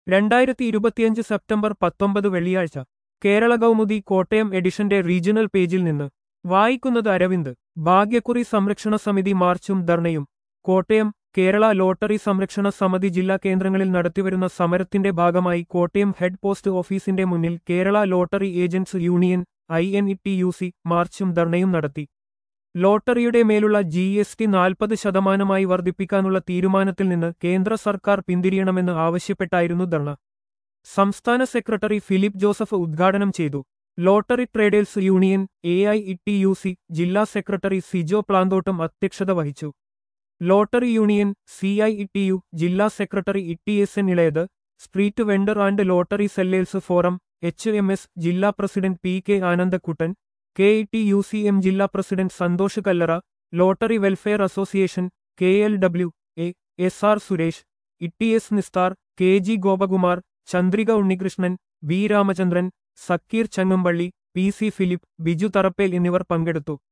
രണ്ടായിരത്തി ഇരുപത്തിയഞ്ച് സെപ്റ്റംബർ പത്തൊമ്പത് വെള്ളിയാഴ്ച കേരള കൗമുദി കോട്ടയം എഡിഷന്റെ റീജിയണൽ പേജിൽ നിന്ന് വായിക്കുന്നത് അരവിന്ദ് ഭാഗ്യക്കുറി സംരക്ഷണ സമിതി മാർച്ചും ധർണയും കോട്ടയം കേരള ലോട്ടറി സംരക്ഷണ സമിതി ജില്ലാ കേന്ദ്രങ്ങളിൽ നടത്തിവരുന്ന സമരത്തിന്റെ ഭാഗമായി കോട്ടയം ഹെഡ് പോസ്റ്റ് ഓഫീസിന്റെ മുന്നിൽ Kerala lottery agents union I N E T U C മാർച്ചും ധർണയും നടത്തി ലോട്ടറിയുടെ മേലുള്ള ജി എസ് ടി നാൽപ്പത് ശതമാനമായി വർദ്ധിപ്പിക്കാനുള്ള തീരുമാനത്തിൽ നിന്ന് കേന്ദ്ര സർക്കാർ പിന്തിരിയണമെന്ന് ആവശ്യപ്പെട്ടായിരുന്നു ധർണ സംസ്ഥാന സെക്രട്ടറി ഫിലിപ്പ് ജോസഫ് ഉദ്ഘാടനം ചെയ്തു lottery traders union A I E T U C ജില്ലാ സെക്രട്ടറി സിജോ പ്ലാന്തോട്ടം അധ്യക്ഷത വഹിച്ചു lottery union C I E T U ജില്ലാ secretary E T S N Elayath street vendor and lottery sellers forum H M S ജില്ലാ president P K Anandakuttan K E T U C M ജില്ലാ president Santhosh Kallara lottery welfare association K L W A S R Suresh E T S Nisthar K G Gopakumar Chandrika Unnikrishnan V Ramachandran Sakkeer Changampally P C Philip Biju Tharappel എന്നിവർ പങ്കെടുത്തു